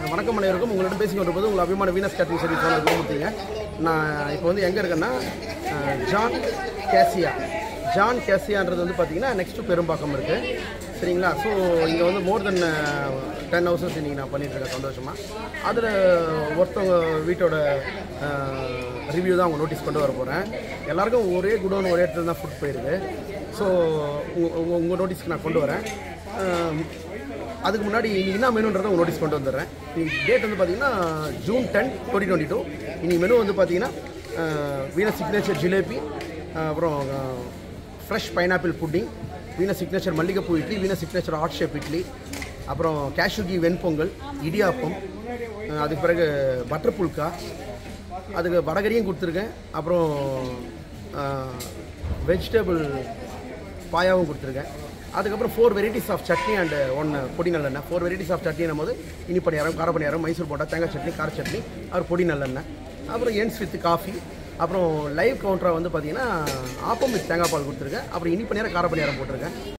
வணக்கம் அனைவருக்கும் உங்களிடம் பேசி கொண்டிருப்பது உங்கள் அபிமான வீனஸ் கேட்டரிங் சர்வீஸ் ஓனர் கோமுத்திங்க நான் இப்போ வந்து எங்கே இருக்கேன்னா அஹ், ஜான் கேசியா ஜான் கேசியான்றது வந்து பார்த்தீங்கன்னா நெக்ஸ்ட்டு பெரும்பாக்கம் இருக்குது சரிங்களா ஸோ இங்கே வந்து மோர் தென் டென் ஹவுசஸ் இன்றைக்கி நான் பண்ணிகிட்ருக்கேன் சந்தோஷமாக அதில் ஒருத்தவங்க வீட்டோட ரிவ்யூ தான் அவங்க நோட்டீஸ் கொண்டு வர போகிறேன் எல்லாருக்கும் ஒரே குடோன் ஒரே இடத்துல தான் ஃபுட் போயிருக்கு ஸோ உங்கள் உங்கள் நோட்டீஸ்க்கு நான் கொண்டு வரேன் அஹ், அதுக்கு முன்னாடி இன்னைக்கு என்ன மெனுன்றதை உங்கள் நோட்டீஸ் கொண்டு வந்துடுறேன் இன்னைக்கு டேட் வந்து பார்த்தீங்கன்னா June ten twenty twenty two இன்னைக்கு மெனு வந்து பார்த்தீங்கன்னா வீணா சிக்னேச்சர் ஜிலேபி அஹ், அப்புறம் fresh pineapple pudding Veena signature மல்லிகைப்பூ idli Veena signature heart shape idli அப்புறம் கேஷுகி வெண்பொங்கல் இடியாப்பம் அஹ், அதுக்கு பிறகு பட்டர் புல்கா அதுக்கு வடகரியும் கொடுத்துருக்கேன் அப்புறம் வெஜிடபிள் பாயாவும் கொடுத்துருக்கேன் அதுக்கப்புறம் four varieties of chutney and one podi நல்லெண்ணெய் ஃபோர் வெரைட்டிஸ் ஆஃப் சட்னி போது இனி பணியாரம் கார பணியாரம் மைசூர் போட்டா தேங்காய் சட்னி கார சட்னி அப்புறம் பொடி நல்லெண்ணெய் அப்புறம் என்ஸ் வித் காஃபி அப்புறம் லைவ் கவுண்டராக வந்து பார்த்தீங்கன்னா ஆப்பம் வித் தேங்காய் பால் கொடுத்துருக்கேன் அப்புறம் இனி பணியாரம் கார பணியாரம் போட்டிருக்கேன்